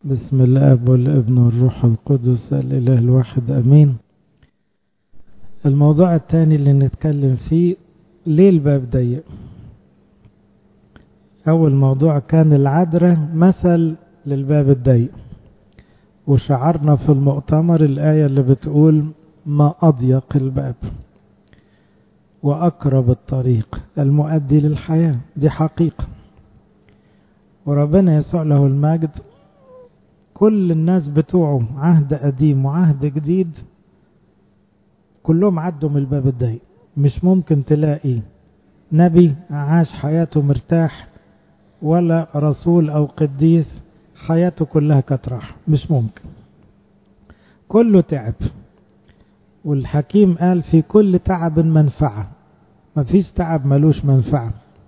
بسم الاب والابن والروح القدس الاله الواحد امين الموضوع الثاني اللي نتكلم فيه ليه الباب ضيق اول موضوع كان العذراء مثل للباب الضيق وشعرنا في المؤتمر الايه اللي بتقول ما اضيق الباب واقرب الطريق المؤدي للحياه دي حقيقه وربنا يسوع له المجد كل الناس بتوعه عهد قديم وعهد جديد كلهم عدوا من الباب الضيق مش ممكن تلاقي نبي عاش حياته مرتاح ولا رسول او قديس حياته كلها كانت راحه مش ممكن كله تعب والحكيم قال في كل تعب منفعه مفيش تعب ملوش منفعه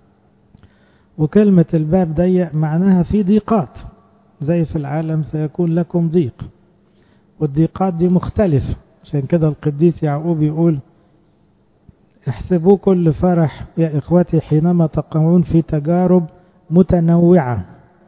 وكلمه الباب ضيق معناها في ضيقات زي في العالم سيكون لكم ضيق والضيقات دي مختلفة عشان كده القديس يعقوب يقول احسبوا كل فرح يا إخوتي حينما تقعون في تجارب متنوعة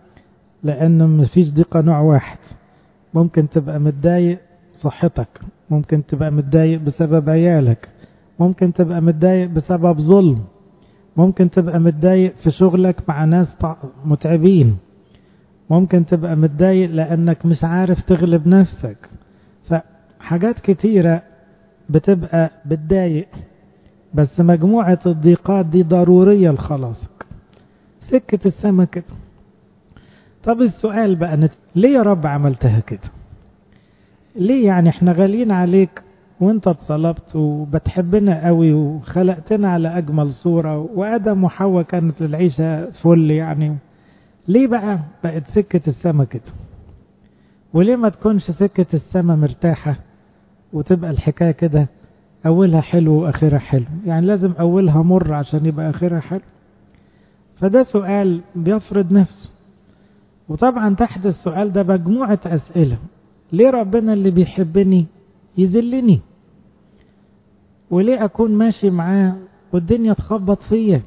لأن مفيش ضيقة نوع واحد ممكن تبقى متضايق صحتك ممكن تبقى متضايق بسبب عيالك ممكن تبقى متضايق بسبب ظلم ممكن تبقى متضايق في شغلك مع ناس متعبين ممكن تبقى متضايق لأنك مش عارف تغلب نفسك فحاجات كتيرة بتبقى بتضايق بس مجموعة الضيقات دي ضرورية لخلاصك سكة السما كده طب السؤال بقى نت... ليه يا رب عملتها كده ليه يعني احنا غاليين عليك وانت اتصلبت وبتحبنا قوي وخلقتنا على اجمل صورة وادم وحواء كانت العيشة فل يعني ليه بقى بقت سكة السما كده وليه ما تكونش سكة السما مرتاحة وتبقى الحكاية كده أولها حلو وآخرها حلو يعني لازم أولها مر عشان يبقى آخرها حلو فده سؤال بيفرض نفسه وطبعا تحت السؤال ده مجموعة أسئلة ليه ربنا اللي بيحبني يذلني وليه أكون ماشي معاه والدنيا تخبط فيا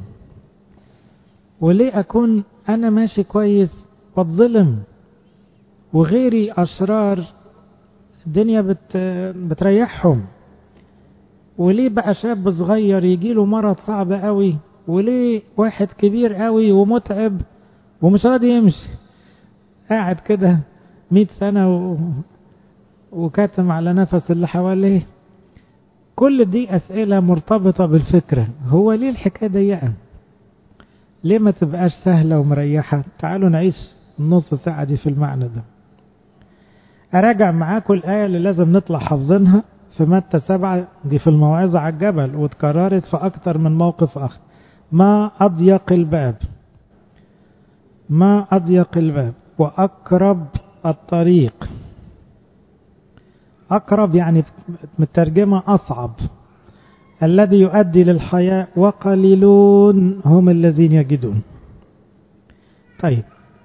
وليه أكون أنا ماشي كويس بتظلم وغيري أشرار الدنيا بت... بتريحهم وليه بقى شاب صغير يجيله مرض صعب قوي وليه واحد كبير قوي ومتعب ومش راضي يمشي قاعد كده مئة سنة و... وكاتم على نفس اللي حواليه كل دي أسئلة مرتبطة بالفكرة هو ليه الحكاية ضيقة ليه ما تبقاش سهلة ومريحة تعالوا نعيش النص ساعة دي في المعنى ده أراجع معاكم الآية اللي لازم نطلع حافظينها في متى سبعة دي في الموعظة على الجبل واتكررت في أكتر من موقف آخر ما أضيق الباب ما أضيق الباب وأقرب الطريق أقرب يعني مترجمة أصعب الذي يؤدي للحياة وقليلون هم الذين يجدون طيب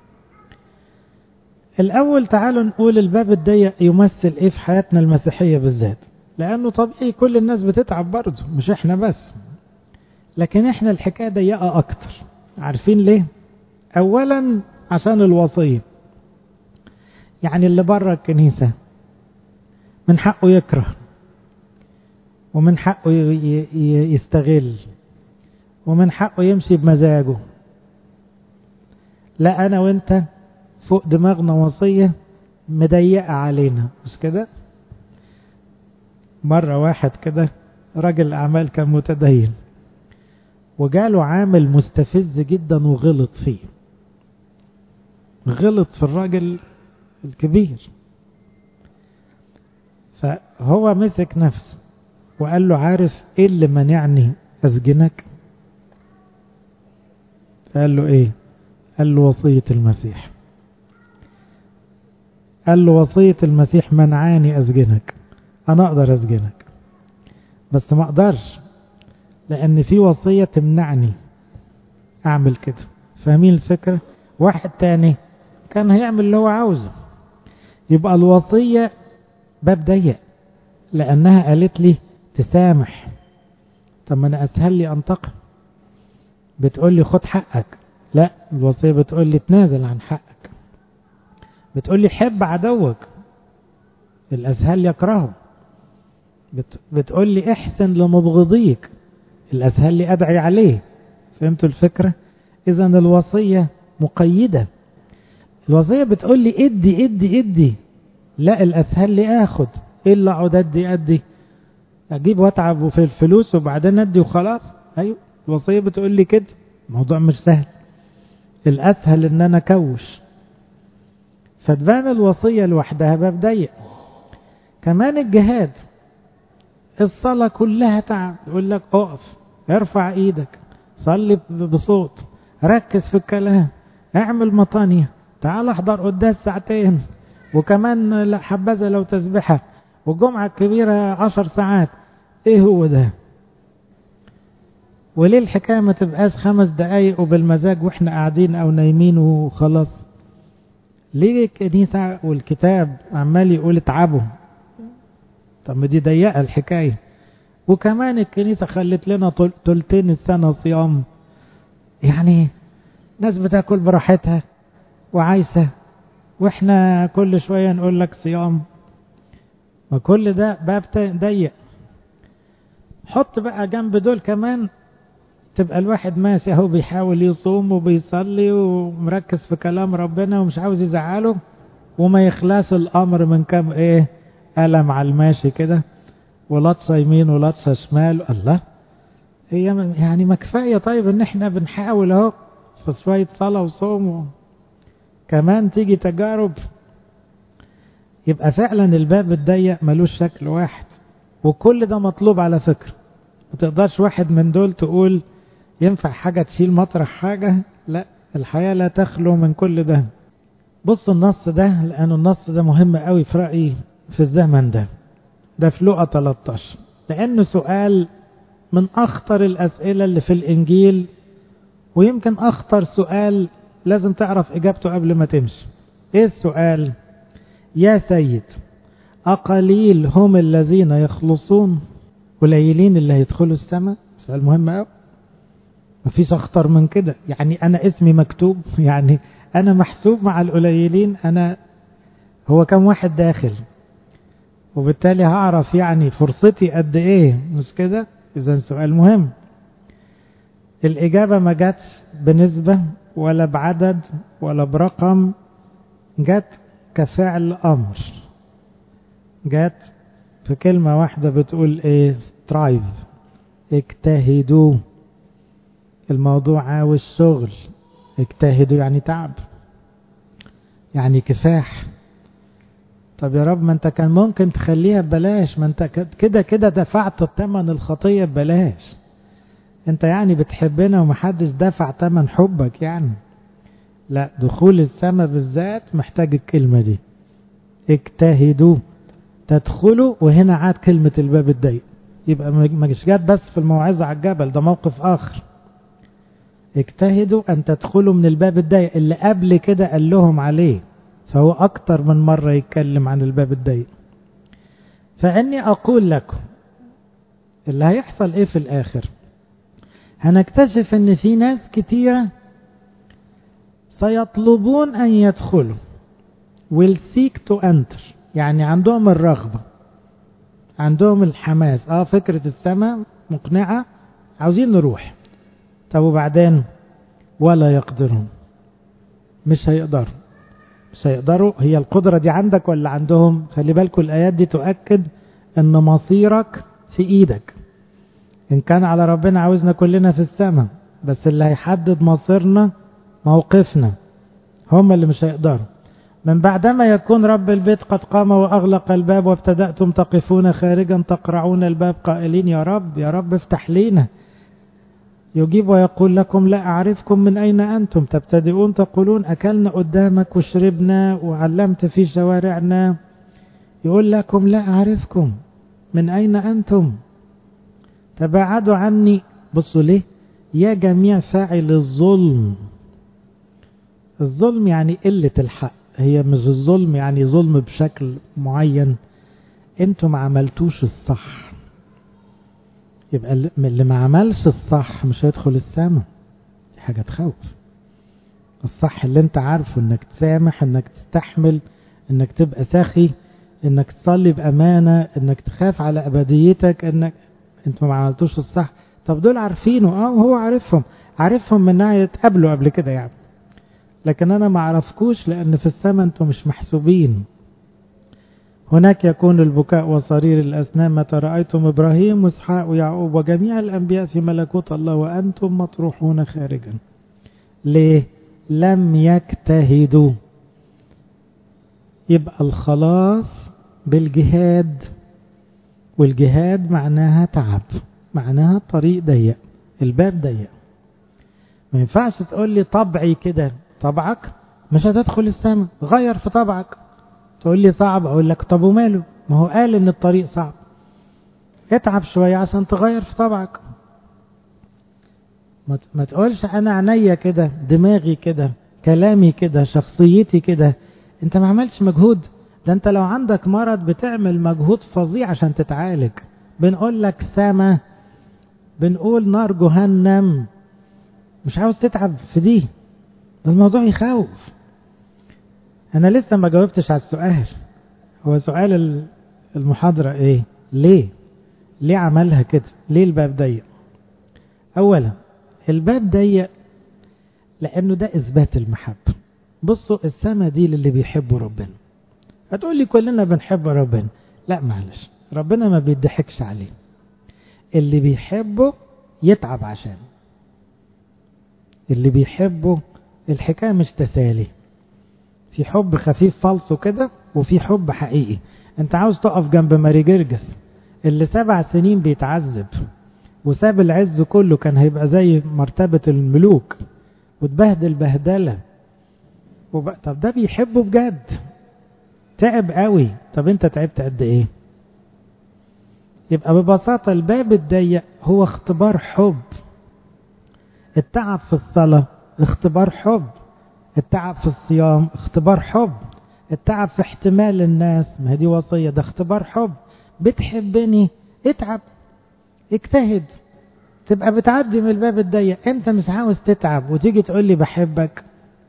الأول تعالوا نقول الباب الضيق يمثل إيه في حياتنا المسيحية بالذات لأنه طبيعي كل الناس بتتعب برضه مش إحنا بس لكن إحنا الحكاية ضيقة أكتر عارفين ليه؟ أولا عشان الوصية يعني اللي بره الكنيسة من حقه يكره ومن حقه يستغل ومن حقه يمشي بمزاجه لا انا وانت فوق دماغنا وصية مضيقة علينا مش كده مرة واحد كده راجل اعمال كان متدين وجاله عامل مستفز جدا وغلط فيه غلط في الراجل الكبير فهو مسك نفسه وقال له عارف ايه اللي منعني اسجنك فقال له ايه قال له وصية المسيح قال له وصية المسيح منعاني اسجنك انا اقدر اسجنك بس ما اقدرش لان في وصية تمنعني اعمل كده فاهمين الفكرة واحد تاني كان هيعمل اللي هو عاوزه يبقى الوصية باب ضيق لانها قالت لي تسامح طب ما انا اسهل لي انتقم بتقول لي خد حقك لا الوصيه بتقول لي تنازل عن حقك بتقول لي حب عدوك الأسهل يكرهه بت... بتقول لي احسن لمبغضيك الأسهل لي أدعي عليه فهمتوا الفكرة إذا الوصية مقيدة الوصية بتقول لي ادي ادي ادي لا الأسهل لي آخد إلا أقعد أدي أدي أجيب وأتعب في الفلوس وبعدين أدي وخلاص أيوة الوصية بتقول لي كده الموضوع مش سهل الأسهل إن أنا أكوش فتبان الوصية لوحدها باب ضيق كمان الجهاد الصلاة كلها تعب يقول لك اقف ارفع ايدك صلي بصوت ركز في الكلام اعمل مطانية تعال احضر قداس ساعتين وكمان حبذا لو تسبحة والجمعة الكبيرة عشر ساعات ايه هو ده وليه الحكاية ما تبقاش خمس دقايق وبالمزاج واحنا قاعدين او نايمين وخلاص ليه الكنيسة والكتاب عمال يقول اتعبوا طب ما دي ضيقة الحكاية وكمان الكنيسة خلت لنا تلتين السنة صيام يعني ناس بتاكل براحتها وعايسة واحنا كل شوية نقول لك صيام ما كل ده باب ضيق حط بقى جنب دول كمان تبقى الواحد ماشي اهو بيحاول يصوم وبيصلي ومركز في كلام ربنا ومش عاوز يزعله وما يخلاش الامر من كام ايه ألم على الماشي كده ولطشة يمين ولطشة شمال الله هي يعني ما كفاية طيب ان احنا بنحاول اهو في شوية صلاة وصوم و... كمان تيجي تجارب يبقى فعلا الباب الضيق ملوش شكل واحد وكل ده مطلوب على فكرة ما تقدرش واحد من دول تقول ينفع حاجة تشيل مطرح حاجة لا الحياة لا تخلو من كل ده بص النص ده لأن النص ده مهم قوي في رأيي في الزمن ده ده في لقى 13 لأنه سؤال من أخطر الأسئلة اللي في الإنجيل ويمكن أخطر سؤال لازم تعرف إجابته قبل ما تمشي إيه السؤال يا سيد أقليل هم الذين يخلصون قليلين اللي هيدخلوا السماء سؤال مهم قوي مفيش أخطر من كده يعني أنا اسمي مكتوب يعني أنا محسوب مع القليلين أنا هو كم واحد داخل وبالتالي هعرف يعني فرصتي قد ايه مش كده اذا سؤال مهم الاجابة ما جاتش بنسبة ولا بعدد ولا برقم جت كفعل امر جت في كلمة واحدة بتقول ايه سترايف اجتهدوا الموضوع عاوز شغل اجتهدوا يعني تعب يعني كفاح طب يا رب ما انت كان ممكن تخليها ببلاش ما انت كده كده دفعت ثمن الخطية ببلاش انت يعني بتحبنا ومحدش دفع ثمن حبك يعني لا دخول السماء بالذات محتاج الكلمة دي اجتهدوا تدخلوا وهنا عاد كلمة الباب الضيق يبقى مش جات بس في الموعظة على الجبل ده موقف آخر اجتهدوا أن تدخلوا من الباب الضيق اللي قبل كده قال لهم عليه فهو أكتر من مرة يتكلم عن الباب الضيق فإني أقول لكم اللي هيحصل إيه في الآخر هنكتشف إن في ناس كتيرة سيطلبون أن يدخلوا will seek to enter يعني عندهم الرغبة عندهم الحماس اه فكرة السماء مقنعة عاوزين نروح طب وبعدين ولا يقدرون مش هيقدروا مش هيقدروا هي القدرة دي عندك ولا عندهم خلي بالكم الآيات دي تؤكد أن مصيرك في إيدك إن كان على ربنا عاوزنا كلنا في السماء بس اللي هيحدد مصيرنا موقفنا هم اللي مش هيقدروا من بعدما يكون رب البيت قد قام وأغلق الباب وابتدأتم تقفون خارجا تقرعون الباب قائلين يا رب يا رب افتح لينا يجيب ويقول لكم لا أعرفكم من أين أنتم تبتدئون تقولون أكلنا قدامك وشربنا وعلمت في شوارعنا يقول لكم لا أعرفكم من أين أنتم تباعدوا عني بصوا ليه يا جميع فاعل الظلم الظلم يعني قلة الحق هي مش الظلم يعني ظلم بشكل معين انتم ما عملتوش الصح يبقى اللي ما عملش الصح مش هيدخل السماء دي حاجة تخوف الصح اللي انت عارفه انك تسامح انك تستحمل انك تبقى سخي انك تصلي بامانه انك تخاف على ابديتك انك انت ما عملتوش الصح طب دول عارفينه اه وهو عارفهم عارفهم من ناحيه قبله قبل كده يعني لكن انا ما اعرفكوش لان في السماء انتم مش محسوبين هناك يكون البكاء وصرير الاسنان متى رايتم ابراهيم واسحاق ويعقوب وجميع الانبياء في ملكوت الله وانتم مطروحون خارجا ليه لم يجتهدوا يبقى الخلاص بالجهاد والجهاد معناها تعب معناها طريق ضيق الباب ضيق ما ينفعش تقول لي طبعي كده طبعك مش هتدخل السماء غير في طبعك تقول لي صعب اقول لك طب وماله ما هو قال ان الطريق صعب اتعب شوية عشان تغير في طبعك ما تقولش انا عينيا كده دماغي كده كلامي كده شخصيتي كده انت ما عملتش مجهود ده انت لو عندك مرض بتعمل مجهود فظيع عشان تتعالج بنقول لك سما بنقول نار جهنم مش عاوز تتعب في دي ده الموضوع يخوف انا لسه ما جاوبتش على السؤال هو سؤال المحاضرة ايه ليه ليه عملها كده ليه الباب ضيق اولا الباب ضيق لانه ده اثبات المحبة بصوا السما دي للي بيحبوا ربنا هتقول لي كلنا بنحب ربنا لا معلش ربنا ما بيضحكش عليه اللي بيحبه يتعب عشان اللي بيحبه الحكاية مش تسالي في حب خفيف فالصو كده وفي حب حقيقي انت عاوز تقف جنب ماري جرجس اللي سبع سنين بيتعذب وساب العز كله كان هيبقى زي مرتبة الملوك وتبهدل بهدلة وب... طب ده بيحبه بجد تعب قوي طب انت تعبت قد ايه يبقى ببساطة الباب الضيق هو اختبار حب التعب في الصلاة اختبار حب التعب في الصيام اختبار حب التعب في احتمال الناس ما دي وصية ده اختبار حب بتحبني اتعب اجتهد تبقى بتعدي من الباب الضيق انت مش عاوز تتعب وتيجي تقول لي بحبك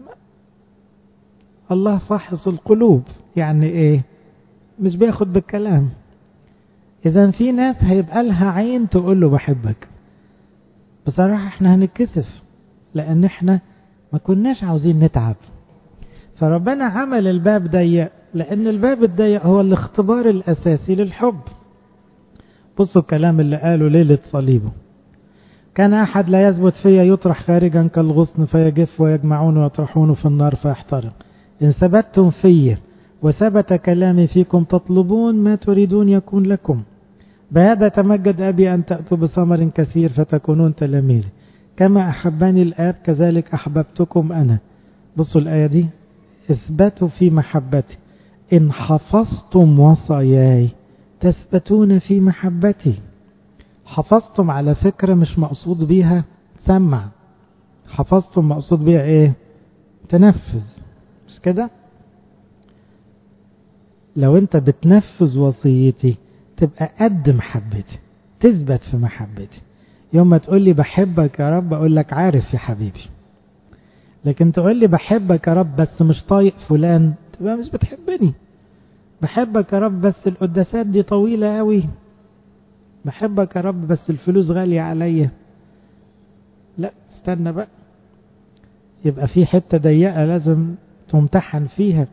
الله فاحص القلوب يعني ايه مش بياخد بالكلام اذا في ناس هيبقى لها عين تقول له بحبك بصراحة احنا هنتكسف لان احنا ما كناش عاوزين نتعب فربنا عمل الباب ضيق لان الباب الضيق هو الاختبار الاساسي للحب بصوا الكلام اللي قاله ليلة صليبه كان أحد لا يثبت فيا يطرح خارجا كالغصن فيجف ويجمعون ويطرحونه في النار فيحترق إن ثبتتم في وثبت كلامي فيكم تطلبون ما تريدون يكون لكم بهذا تمجد أبي أن تأتوا بثمر كثير فتكونون تلاميذي كما أحبني الآب كذلك أحببتكم أنا بصوا الآية دي اثبتوا في محبتي إن حفظتم وصاياي تثبتون في محبتي حفظتم على فكرة مش مقصود بيها تسمع حفظتم مقصود بيها ايه تنفذ مش كده لو انت بتنفذ وصيتي تبقى قد محبتي تثبت في محبتي يوم ما تقول لي بحبك يا رب اقول لك عارف يا حبيبي لكن تقول لي بحبك يا رب بس مش طايق فلان تبقى مش بتحبني بحبك يا رب بس القداسات دي طويلة قوي بحبك يا رب بس الفلوس غالية عليا لا استنى بقى يبقى في حتة ضيقة لازم تمتحن فيها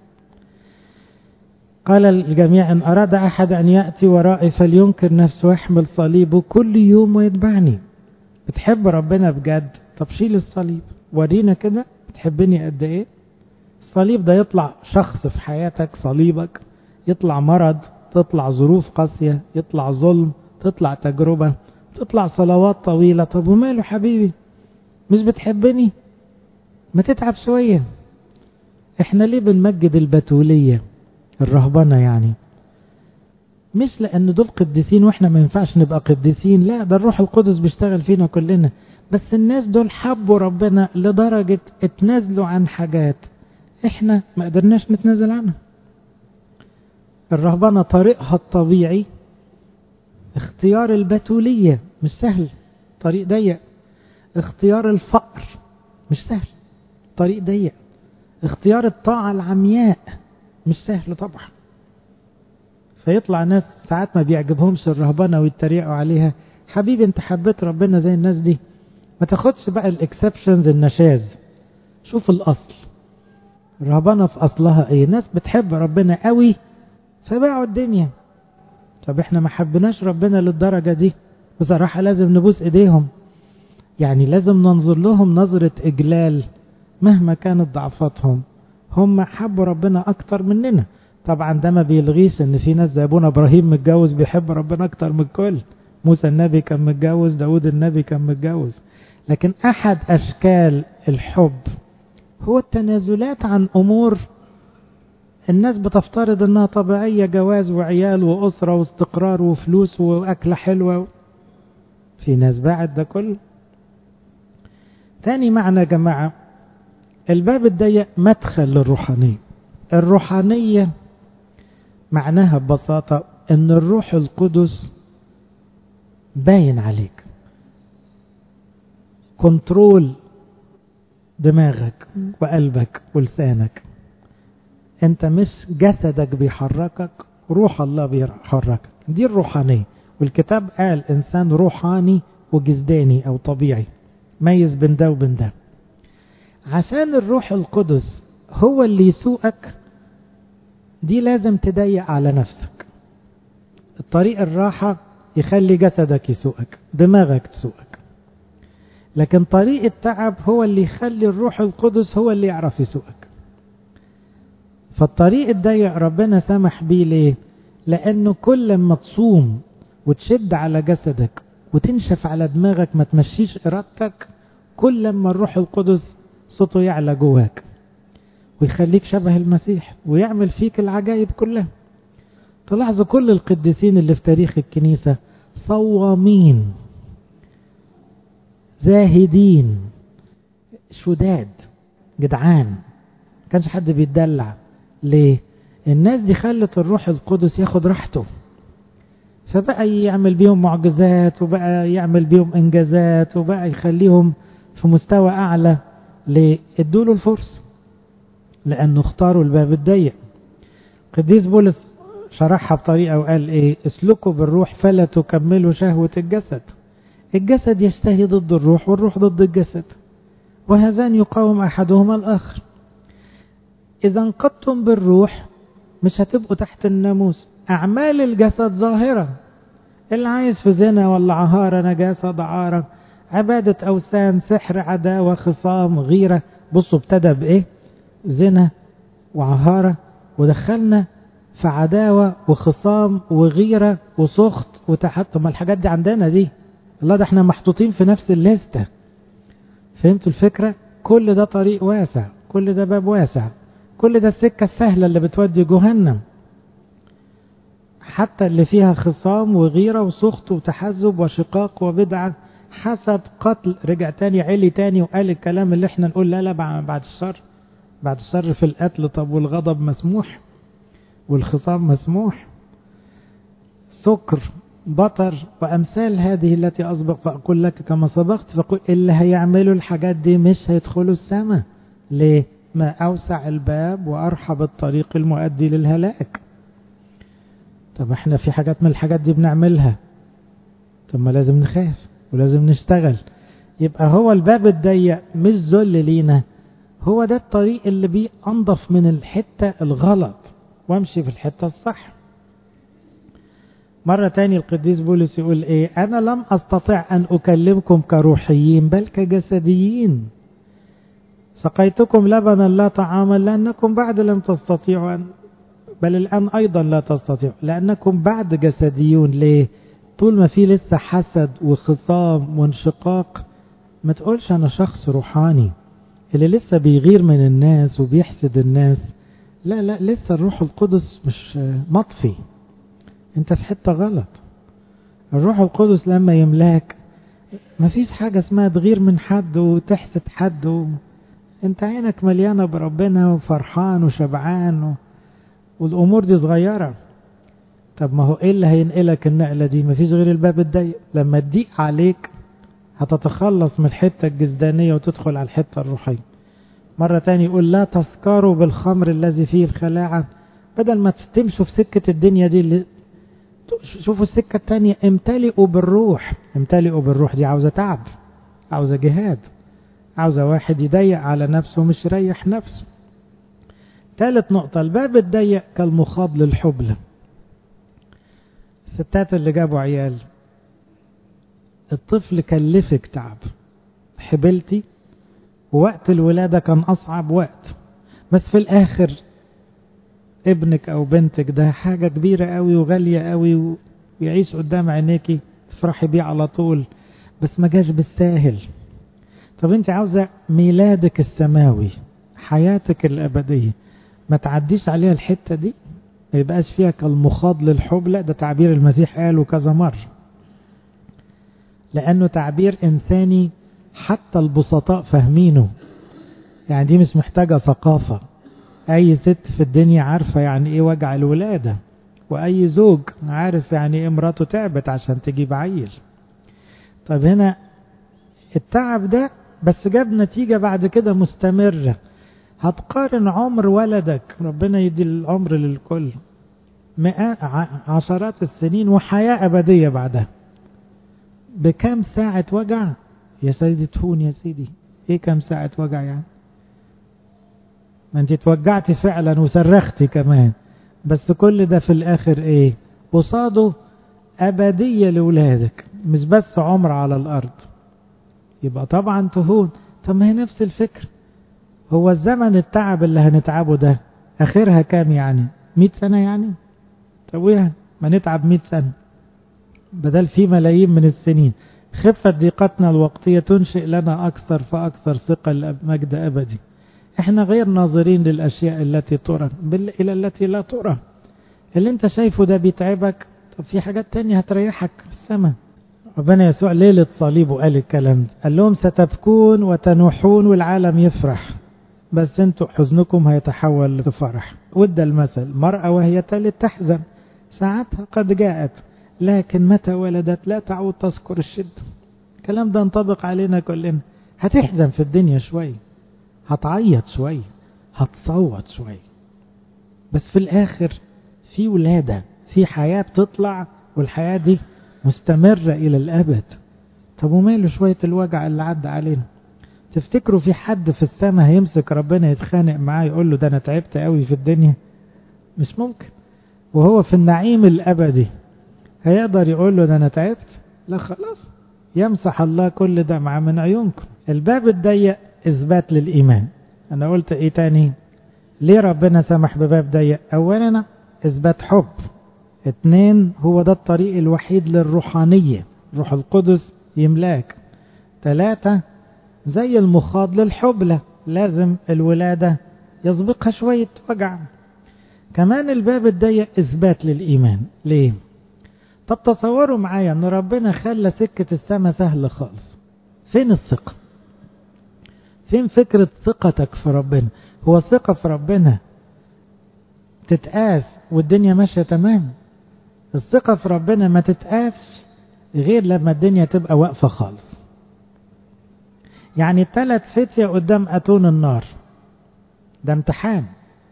قال الجميع إن أراد أحد أن يأتي ورائي فلينكر نفسه ويحمل صليبه كل يوم ويتبعني بتحب ربنا بجد طب شيل الصليب ورينا كده بتحبني قد ايه الصليب ده يطلع شخص في حياتك صليبك يطلع مرض تطلع ظروف قاسية يطلع ظلم تطلع تجربة تطلع صلوات طويلة طب وماله حبيبي مش بتحبني ما تتعب شوية احنا ليه بنمجد البتولية الرهبنة يعني مش لان دول قديسين واحنا ما ينفعش نبقى قديسين لا ده الروح القدس بيشتغل فينا كلنا بس الناس دول حبوا ربنا لدرجة اتنازلوا عن حاجات احنا ما قدرناش نتنازل عنها الرهبنة طريقها الطبيعي اختيار البتولية مش سهل طريق ضيق اختيار الفقر مش سهل طريق ضيق اختيار الطاعة العمياء مش سهل طبعا فيطلع ناس ساعات ما بيعجبهمش الرهبنة ويتريقوا عليها حبيبي انت حبيت ربنا زي الناس دي ما تاخدش بقى الاكسبشنز النشاز شوف الاصل الرهبنة في اصلها ايه ناس بتحب ربنا قوي فباعوا الدنيا طب احنا ما حبناش ربنا للدرجة دي بصراحة لازم نبوس ايديهم يعني لازم ننظر لهم نظرة اجلال مهما كانت ضعفاتهم هم حبوا ربنا اكتر مننا طبعا ده ما بيلغيش ان في ناس زي ابونا ابراهيم متجوز بيحب ربنا اكتر من الكل موسى النبي كان متجوز داود النبي كان متجوز لكن احد اشكال الحب هو التنازلات عن امور الناس بتفترض انها طبيعية جواز وعيال واسرة واستقرار وفلوس واكلة حلوة في ناس باعت ده كله تاني معنى يا جماعة الباب الضيق مدخل للروحانية الروحانية معناها ببساطة ان الروح القدس باين عليك كنترول دماغك وقلبك ولسانك انت مش جسدك بيحركك روح الله بيحركك دي الروحانية والكتاب قال انسان روحاني وجسداني او طبيعي ميز بين ده وبين ده عشان الروح القدس هو اللي يسوقك دي لازم تضيق على نفسك الطريق الراحة يخلي جسدك يسوقك دماغك تسوقك لكن طريق التعب هو اللي يخلي الروح القدس هو اللي يعرف يسوقك فالطريق الضيق ربنا سمح بيه ليه لانه كل ما تصوم وتشد على جسدك وتنشف على دماغك ما تمشيش ارادتك كل ما الروح القدس صوته يعلى جواك ويخليك شبه المسيح ويعمل فيك العجائب كلها تلاحظوا كل القديسين اللي في تاريخ الكنيسة صوامين زاهدين شداد جدعان كانش حد بيتدلع ليه الناس دي خلت الروح القدس ياخد راحته فبقى يعمل بيهم معجزات وبقى يعمل بيهم انجازات وبقى يخليهم في مستوى اعلى ليه ادوا له الفرصه لانه اختاروا الباب الضيق قديس بولس شرحها بطريقه وقال ايه اسلكوا بالروح فلا تكملوا شهوه الجسد الجسد يشتهي ضد الروح والروح ضد الجسد وهذان يقاوم احدهما الاخر اذا انقضتم بالروح مش هتبقوا تحت الناموس اعمال الجسد ظاهره اللي عايز في زنا ولا عهاره نجاسه دعاره عباده اوثان سحر عداوه خصام غيره بصوا ابتدى بايه زنا وعهاره ودخلنا في عداوه وخصام وغيره وسخط وتحتم الحاجات دي عندنا دي الله ده احنا محطوطين في نفس الليسته فهمتوا الفكره كل ده طريق واسع كل ده باب واسع كل ده السكه السهله اللي بتودي جهنم حتى اللي فيها خصام وغيرة وسخط وتحزب وشقاق وبدعة حسب قتل رجع تاني علي تاني وقال الكلام اللي احنا نقول لا لا بعد الشر بعد الشر في القتل طب والغضب مسموح والخصام مسموح سكر بطر وأمثال هذه التي أسبق فأقول لك كما سبقت فقل اللي هيعملوا الحاجات دي مش هيدخلوا السماء ليه ما أوسع الباب وأرحب الطريق المؤدي للهلاك طب احنا في حاجات من الحاجات دي بنعملها طب ما لازم نخاف ولازم نشتغل يبقى هو الباب الضيق مش ذل لينا هو ده الطريق اللي بيه انضف من الحتة الغلط وامشي في الحتة الصح مرة تاني القديس بولس يقول ايه انا لم استطع ان اكلمكم كروحيين بل كجسديين سقيتكم لبنا لا طعاما لانكم بعد لم تستطيعوا ان بل الآن أيضا لا تستطيع لأنكم بعد جسديون ليه طول ما في لسه حسد وخصام وانشقاق ما تقولش أنا شخص روحاني اللي لسه بيغير من الناس وبيحسد الناس لا لا لسه الروح القدس مش مطفي انت في حتة غلط الروح القدس لما يملاك ما فيش حاجة اسمها تغير من حد وتحسد حد و... انت عينك مليانة بربنا وفرحان وشبعان و... والامور دي صغيره طب ما هو ايه اللي هينقلك النقله دي مفيش غير الباب الضيق لما تضيق عليك هتتخلص من الحته الجسدانيه وتدخل على الحته الروحيه مرة تاني يقول لا تسكروا بالخمر الذي فيه الخلاعة بدل ما تمشوا في سكة الدنيا دي اللي شوفوا السكة التانية امتلئوا بالروح امتلئوا بالروح دي عاوزة تعب عاوزة جهاد عاوزة واحد يضيق على نفسه مش يريح نفسه ثالث نقطة الباب الضيق كالمخاض للحبل الستات اللي جابوا عيال الطفل كلفك تعب حبلتي ووقت الولادة كان أصعب وقت بس في الآخر ابنك أو بنتك ده حاجة كبيرة قوي وغالية قوي ويعيش قدام عينيكي تفرحي بيه على طول بس ما جاش بالساهل طب انت عاوزة ميلادك السماوي حياتك الأبدية ما تعديش عليها الحتة دي ما يبقاش فيها كالمخاض للحبلة ده تعبير المسيح قاله كذا مرة لأنه تعبير إنساني حتى البسطاء فاهمينه يعني دي مش محتاجة ثقافة أي ست في الدنيا عارفة يعني إيه وجع الولادة وأي زوج عارف يعني إيه مراته تعبت عشان تجيب عيل طب هنا التعب ده بس جاب نتيجة بعد كده مستمرة هتقارن عمر ولدك ربنا يدي العمر للكل مئات عشرات السنين وحياة أبدية بعدها بكم ساعة وجع يا سيدي تهون يا سيدي ايه كم ساعة وجع يعني ما انت توجعتي فعلا وصرختي كمان بس كل ده في الاخر ايه قصاده ابدية لولادك مش بس عمر على الارض يبقى طبعا تهون طب ما هي نفس الفكر هو الزمن التعب اللي هنتعبه ده اخرها كام يعني مئة سنة يعني طب ويها ما نتعب مئة سنة بدل في ملايين من السنين خفة ضيقتنا الوقتية تنشئ لنا أكثر فأكثر ثقة مجد أبدي احنا غير ناظرين للأشياء التي ترى بل إلى التي لا ترى اللي انت شايفه ده بيتعبك طب في حاجات تانية هتريحك في السماء ربنا يسوع ليلة صليبه قال الكلام ده قال لهم ستبكون وتنوحون والعالم يفرح بس انتوا حزنكم هيتحول لفرح وده المثل مرأة وهي تلد تحزن ساعتها قد جاءت لكن متى ولدت لا تعود تذكر الشدة الكلام ده ينطبق علينا كلنا هتحزن في الدنيا شوية هتعيط شوية هتصوت شوية بس في الآخر في ولادة في حياة بتطلع والحياة دي مستمرة إلى الأبد طب وماله شوية الوجع اللي عدى علينا تفتكروا في حد في السماء هيمسك ربنا يتخانق معاه يقول له ده أنا تعبت قوي في الدنيا مش ممكن وهو في النعيم الأبدي هيقدر يقول له ده أنا تعبت لا خلاص يمسح الله كل دمعة من عيونكم الباب الضيق إثبات للإيمان أنا قلت إيه تاني ليه ربنا سمح بباب ضيق أولا إثبات حب اتنين هو ده الطريق الوحيد للروحانية روح القدس يملاك ثلاثة زي المخاض للحبلة لازم الولادة يسبقها شوية وجع كمان الباب الضيق إثبات للإيمان ليه طب تصوروا معايا أن ربنا خلى سكة السماء سهلة خالص فين الثقة فين فكرة ثقتك في ربنا هو الثقة في ربنا تتقاس والدنيا ماشية تمام الثقة في ربنا ما تتقاس غير لما الدنيا تبقى واقفة خالص يعني الثلاث فتية قدام أتون النار ده امتحان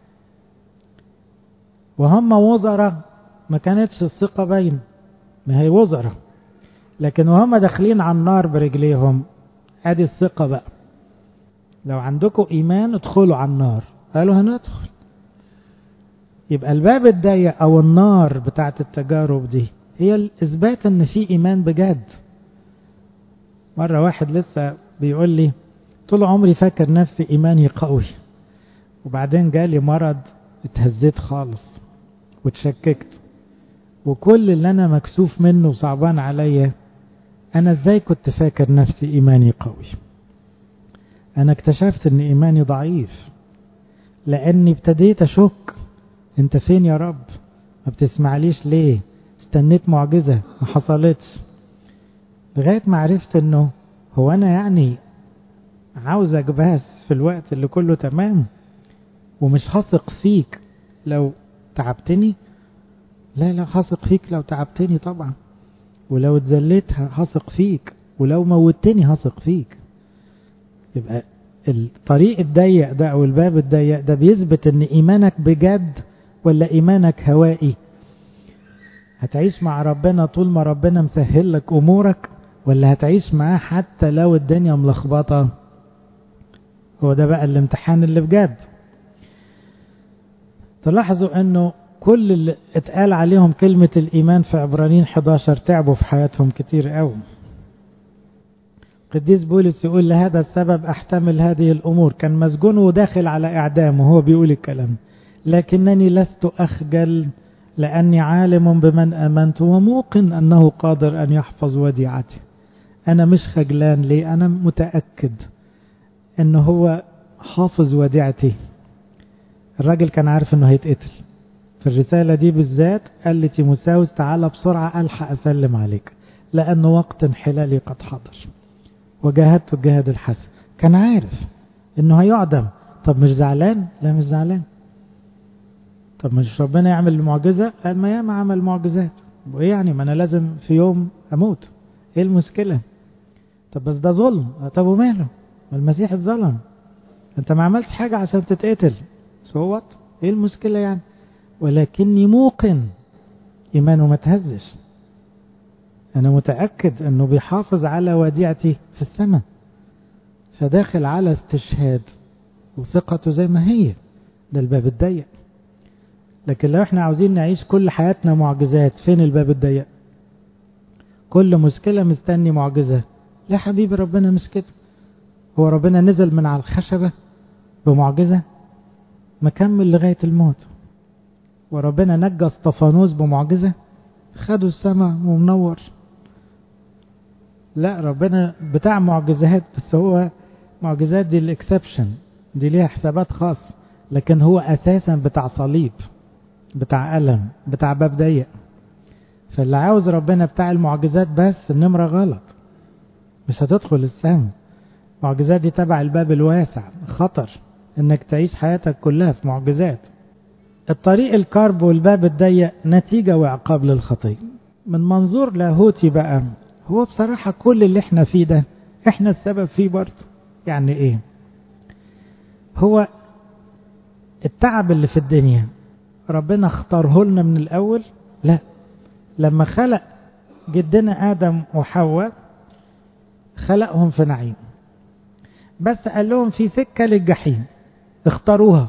وهم وزراء ما كانتش الثقة باينة ما هي وزراء لكن وهم داخلين على النار برجليهم ادي الثقة بقى لو عندكم ايمان ادخلوا على النار قالوا هندخل يبقى الباب الضيق او النار بتاعت التجارب دي هي الاثبات ان في ايمان بجد مرة واحد لسه بيقول لي طول عمري فاكر نفسي ايماني قوي وبعدين جالي مرض اتهزيت خالص واتشككت وكل اللي انا مكسوف منه وصعبان عليا انا ازاي كنت فاكر نفسي ايماني قوي انا اكتشفت ان ايماني ضعيف لاني ابتديت اشك انت فين يا رب ما بتسمعليش ليه استنيت معجزة ما حصلتش لغاية ما عرفت انه هو انا يعني عاوزك بس في الوقت اللي كله تمام ومش هثق فيك لو تعبتني لا لا هثق فيك لو تعبتني طبعا ولو اتذليت هثق فيك ولو موتني هثق فيك يبقى الطريق الضيق ده او الباب الضيق ده بيثبت ان ايمانك بجد ولا ايمانك هوائي هتعيش مع ربنا طول ما ربنا مسهل لك امورك ولا هتعيش معاه حتى لو الدنيا ملخبطه هو ده بقى الامتحان اللي بجد تلاحظوا انه كل اللي اتقال عليهم كلمة الإيمان في عبرانيين 11 تعبوا في حياتهم كتير قوي قديس بولس يقول لهذا السبب أحتمل هذه الأمور كان مسجون وداخل على إعدام وهو بيقول الكلام لكنني لست أخجل لأني عالم بمن آمنت وموقن أنه قادر أن يحفظ وديعتي أنا مش خجلان ليه أنا متأكد أنه هو حافظ وديعتي الراجل كان عارف أنه هيتقتل في الرسالة دي بالذات قال لي تيموساوس تعالى بسرعة ألحق أسلم عليك لأن وقت انحلالي قد حضر وجاهدت الجهاد الحسن كان عارف انه هيعدم طب مش زعلان لا مش زعلان طب مش ربنا يعمل المعجزة قال ما ياما عمل معجزات وايه يعني ما انا لازم في يوم اموت ايه المشكلة طب بس ده ظلم طب وماله ما المسيح اتظلم انت ما عملتش حاجة عشان تتقتل صوت ايه المشكلة يعني ولكني موقن ايمانه ما تهزش أنا متأكد أنه بيحافظ على وديعتي في السماء فداخل على استشهاد وثقته زي ما هي ده الباب الضيق لكن لو احنا عاوزين نعيش كل حياتنا معجزات فين الباب الضيق كل مشكلة مستني معجزة لا حبيبي ربنا مش كده هو ربنا نزل من على الخشبة بمعجزة مكمل لغاية الموت وربنا نجى اسطفانوس بمعجزة خدوا السماء ومنور لا ربنا بتاع معجزات بس هو معجزات دي الاكسبشن دي ليها حسابات خاص لكن هو اساسا بتاع صليب بتاع ألم بتاع باب ضيق فاللي عاوز ربنا بتاع المعجزات بس النمرة غلط مش هتدخل السما المعجزات دي تبع الباب الواسع خطر انك تعيش حياتك كلها في معجزات الطريق الكرب والباب الضيق نتيجة وعقاب للخطية من منظور لاهوتي بقى هو بصراحة كل اللي احنا فيه ده احنا السبب فيه برضه يعني ايه هو التعب اللي في الدنيا ربنا اختاره لنا من الاول لا لما خلق جدنا ادم وحواء خلقهم في نعيم بس قال لهم في سكة للجحيم اختاروها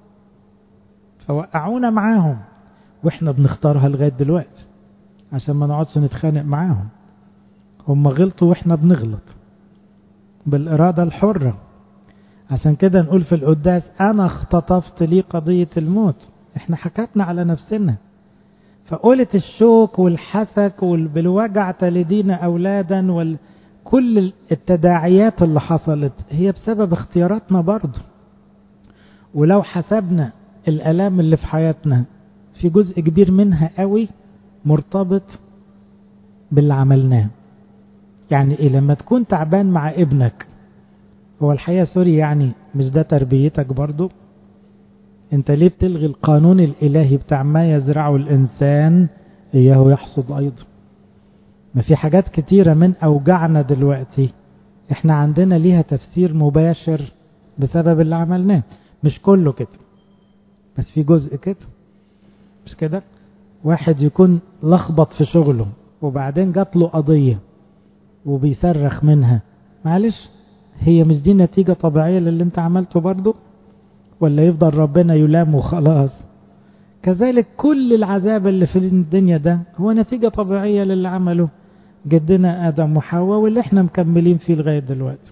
فوقعونا معاهم واحنا بنختارها لغاية دلوقتي عشان ما نقعدش نتخانق معاهم هم غلطوا واحنا بنغلط بالإرادة الحرة عشان كده نقول في القداس أنا اختطفت لي قضية الموت احنا حكتنا على نفسنا فقولة الشوك والحسك والبالوجع تلدين أولادا وكل التداعيات اللي حصلت هي بسبب اختياراتنا برضه ولو حسبنا الآلام اللي في حياتنا في جزء كبير منها قوي مرتبط باللي عملناه يعني ايه لما تكون تعبان مع ابنك هو الحقيقة سوري يعني مش ده تربيتك برضو انت ليه بتلغي القانون الالهي بتاع ما يزرعه الانسان اياه يحصد ايضا ما في حاجات كتيرة من اوجعنا دلوقتي احنا عندنا ليها تفسير مباشر بسبب اللي عملناه مش كله كده بس في جزء كده مش كده واحد يكون لخبط في شغله وبعدين جات له قضية وبيصرخ منها معلش هي مش دي نتيجة طبيعية للي انت عملته برضو ولا يفضل ربنا يلام وخلاص كذلك كل العذاب اللي في الدنيا ده هو نتيجة طبيعية للي عمله جدنا آدم وحواء واللي احنا مكملين فيه لغاية دلوقتي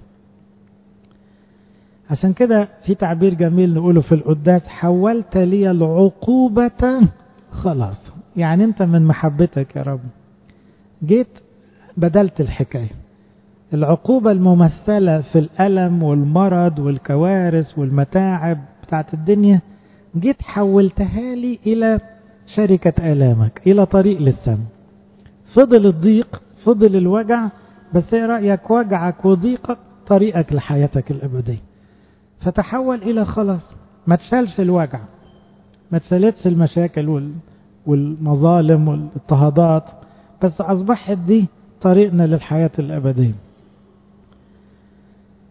عشان كده في تعبير جميل نقوله في القداس حولت لي العقوبة خلاص يعني انت من محبتك يا رب جيت بدلت الحكاية العقوبة الممثلة في الألم والمرض والكوارث والمتاعب بتاعت الدنيا جيت حولتها لي إلى شركة آلامك إلى طريق للسم فضل الضيق فضل الوجع بس ايه رأيك وجعك وضيقك طريقك لحياتك الأبدية فتحول إلى خلاص ما تشالش الوجع ما تشالتش المشاكل وال... والمظالم والاضطهادات بس أصبحت دي طريقنا للحياة الأبدية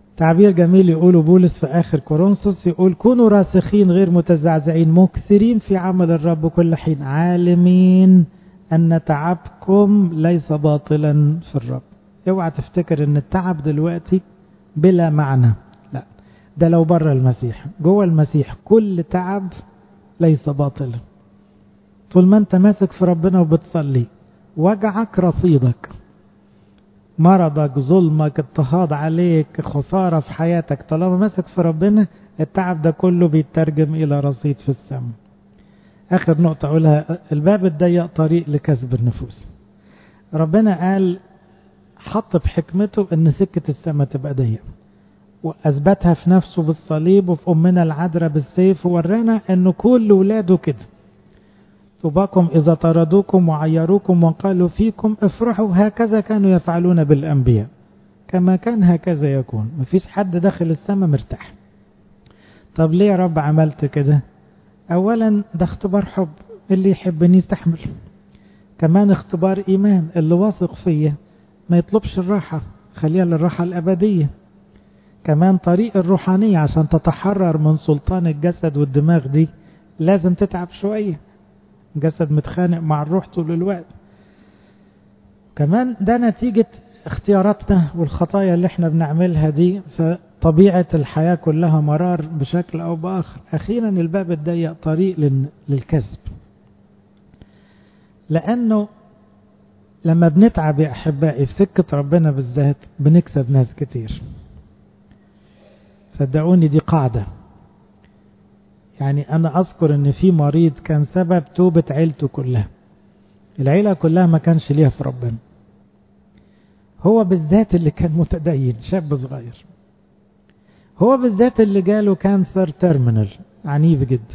تعبير جميل يقوله بولس في آخر كورنثوس يقول كونوا راسخين غير متزعزعين مكثرين في عمل الرب كل حين عالمين أن تعبكم ليس باطلا في الرب اوعى تفتكر ان التعب دلوقتي بلا معنى لا ده لو بره المسيح جوه المسيح كل تعب ليس باطلا طول ما انت ماسك في ربنا وبتصلي وجعك رصيدك مرضك ظلمك اضطهاد عليك خسارة في حياتك طالما ماسك في ربنا التعب ده كله بيترجم إلى رصيد في السماء آخر نقطة أقولها الباب الضيق طريق لكسب النفوس ربنا قال حط بحكمته ان سكة السماء تبقى ضيقة واثبتها في نفسه بالصليب وفي امنا العذراء بالسيف وورانا ان كل ولاده كده طوباكم اذا طردوكم وعيروكم وقالوا فيكم افرحوا هكذا كانوا يفعلون بالانبياء كما كان هكذا يكون مفيش حد داخل السماء مرتاح طب ليه يا رب عملت كده اولا ده اختبار حب اللي يحبني يستحمل كمان اختبار ايمان اللي واثق فيا ما يطلبش الراحة خليها للراحة الأبدية كمان طريق الروحانية عشان تتحرر من سلطان الجسد والدماغ دي لازم تتعب شوية الجسد متخانق مع الروح طول الوقت كمان ده نتيجة اختياراتنا والخطايا اللي احنا بنعملها دي فطبيعة الحياة كلها مرار بشكل أو بآخر أخيرا الباب الضيق طريق للكذب لأنه لما بنتعب يا أحبائي في سكة ربنا بالذات بنكسب ناس كتير صدقوني دي قاعدة يعني أنا أذكر إن في مريض كان سبب توبة عيلته كلها العيلة كلها ما كانش ليها في ربنا هو بالذات اللي كان متدين شاب صغير هو بالذات اللي جاله كانسر تيرمينال عنيف جدا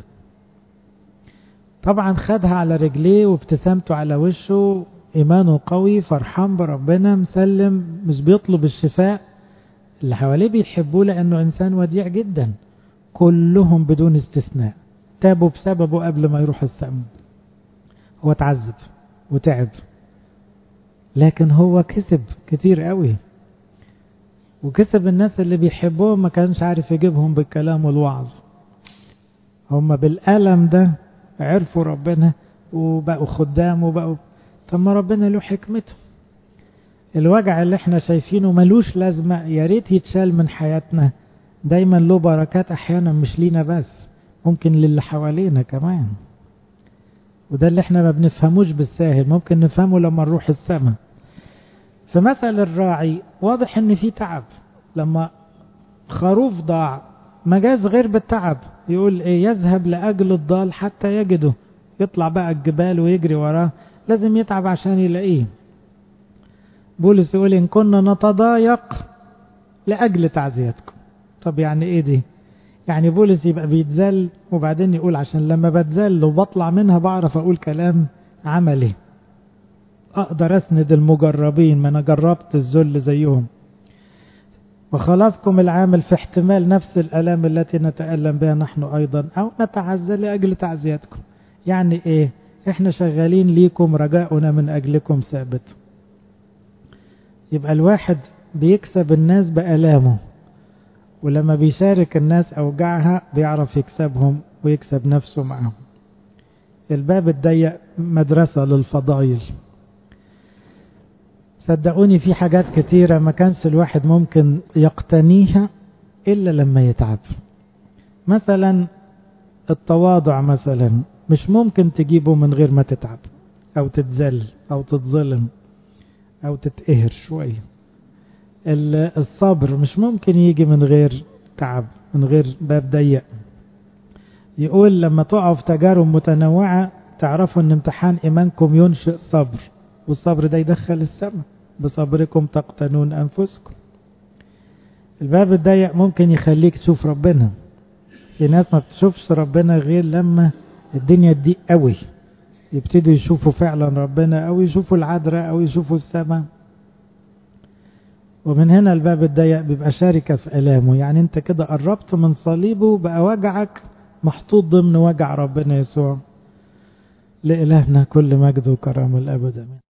طبعا خدها على رجليه وابتسامته على وشه إيمانه قوي فرحان بربنا مسلم مش بيطلب الشفاء اللي حواليه بيحبوه لأنه إنسان وديع جدا كلهم بدون استثناء تابوا بسببه قبل ما يروح السم هو اتعذب وتعب لكن هو كسب كتير قوي وكسب الناس اللي بيحبوه ما كانش عارف يجيبهم بالكلام والوعظ هم بالألم ده عرفوا ربنا وبقوا خدام وبقوا طب ما ربنا له حكمته الوجع اللي احنا شايفينه ملوش لازمة يا ريت يتشال من حياتنا دايما له بركات احيانا مش لينا بس ممكن للي حوالينا كمان وده اللي احنا ما بنفهموش بالساهل ممكن نفهمه لما نروح السماء في مثل الراعي واضح ان في تعب لما خروف ضاع ما جاز غير بالتعب يقول ايه يذهب لأجل الضال حتى يجده يطلع بقى الجبال ويجري وراه لازم يتعب عشان يلاقيه بولس يقول إن كنا نتضايق لأجل تعزيتكم طب يعني إيه دي يعني بولس يبقى بيتزل وبعدين يقول عشان لما بتزل وبطلع منها بعرف أقول كلام عملي أقدر أسند المجربين ما أنا جربت الذل زيهم وخلاصكم العامل في احتمال نفس الألام التي نتألم بها نحن أيضا أو نتعزى لأجل تعزيتكم يعني إيه احنا شغالين ليكم رجاؤنا من أجلكم ثابت يبقى الواحد بيكسب الناس بألامه ولما بيشارك الناس أوجاعها بيعرف يكسبهم ويكسب نفسه معهم الباب الضيق مدرسة للفضائل صدقوني في حاجات كتيرة ما كانش الواحد ممكن يقتنيها إلا لما يتعب مثلا التواضع مثلا مش ممكن تجيبه من غير ما تتعب أو تتذل أو تتظلم أو تتقهر شوية الصبر مش ممكن يجي من غير تعب من غير باب ضيق يقول لما تقعوا في تجارب متنوعة تعرفوا ان امتحان ايمانكم ينشئ صبر والصبر ده يدخل السماء بصبركم تقتنون انفسكم الباب الضيق ممكن يخليك تشوف ربنا في ناس ما بتشوفش ربنا غير لما الدنيا تضيق قوي يبتدوا يشوفوا فعلا ربنا او يشوفوا العذراء او يشوفوا السماء ومن هنا الباب الضيق بيبقى شاركة في ألامه يعني انت كده قربت من صليبه بقى وجعك محطوط ضمن وجع ربنا يسوع لإلهنا كل مجد وكرم الأبد